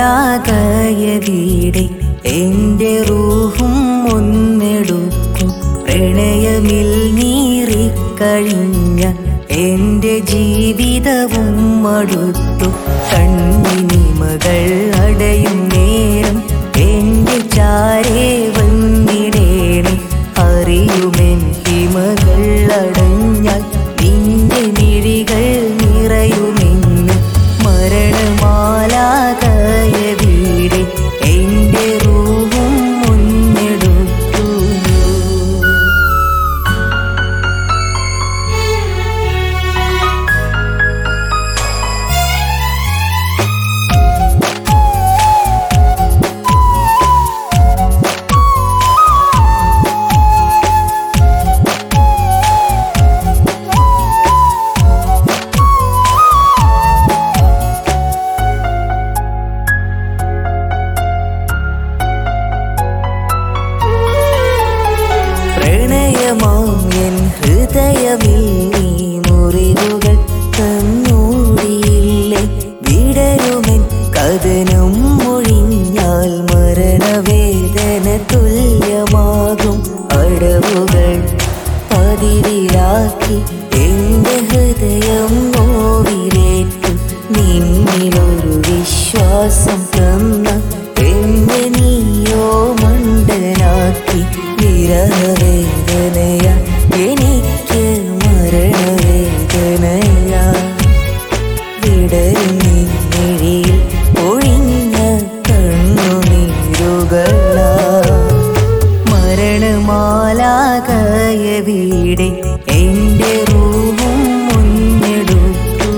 പ്രണയമാലാകയവിടെ എൻ്റെ റൂഹും ഒന്നെടുക്കും പ്രണയമിൽ നീറിക്കഴിഞ്ഞ എൻ്റെ ജീവിതവും മടുത്തു കണ്ണിനിമകൾ അടയും നേരം എൻ്റെ ചാരേ വന്നിടേണേ അറിയുമെൻ ഹിമകൾ അടഞ്ഞാൽ നിന്റെ മിഴികൾ നിറയുമെന്ന് മരണമാലാകയ വീട് എൻ്റെ റൂഹും മുന്നെടുത്തു പ്രണയമാം എൻ ഹൃദയമിൽ നീ മുറിവുകൾ തന്നൂടിയില്ലേ വിടരുമെൻ കഥനം മൊഴിഞ്ഞാൽ മരണവേദന തുല്യമാകും അടവുകൾ പതിരിലാക്കി എന്റെ ഹൃദയം നോവിലേറ്റു നിന്നിലൊരു വിശ്വാസം തന്ന എന്നെ നീയോ മണ്ടനാക്കി വിരഹവേദനയ എനിക്ക് മരണവേദനയാ വിടരും നിന്നിഴിയിൽ ഒഴിഞ്ഞ കണ്ണുനീരുകളാ മരണമാലാകയ വീട് എൻ്റെ റൂഹും മുന്നെടുത്തു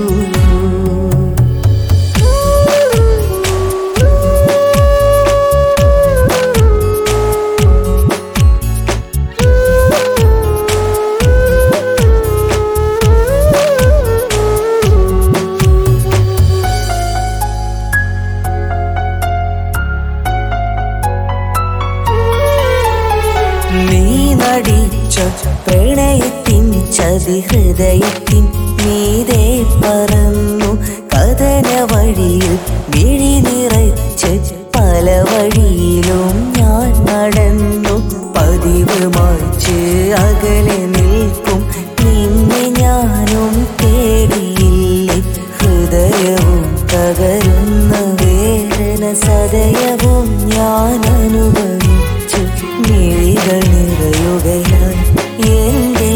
നീ നടിച്ച പ്രണയത്തിൻ ചതി ഹൃദയത്തിൻ മീതെ പറന്നു കഥന വഴിയിൽ വിഴി നിറച്ച് പല വഴിയിലും ഞാൻ നടന്നു പതിവ് മായ്ച്ച് അകലെ നിൽക്കും നിന്നെ ഞാനും തേടിയില്ലേ ഹൃദയവും തകരുന്ന വേദന സദയവും ഞാൻ അനുഭവിച്ചു മിഴികൾ നിറയുകയാൽ എൻ്റെ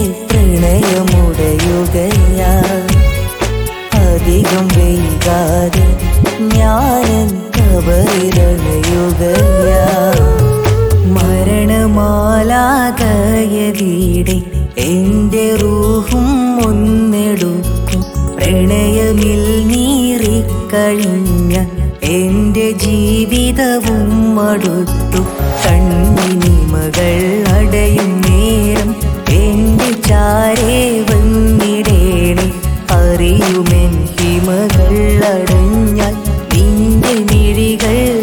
പ്രണയമുടയുകയാൽ അധികം വൈകാതെ ഞാനൻ കബറിലണയുകയാ മരണമാലാകയ വീട് എൻ്റെ റൂഹും ഒന്നെടുക്കും പ്രണയമിൽ നീറിക്കഴിഞ്ഞ എൻ്റെ ജീവിതവും മടുത്തു കണ്ണിനിമകൾ അടയും നേരം എൻ്റെ ചാരേ വന്നിടേണേ അറിയുമെൻ ഹിമകൾ അടഞ്ഞാൽ നിന്റെ മിഴികൾ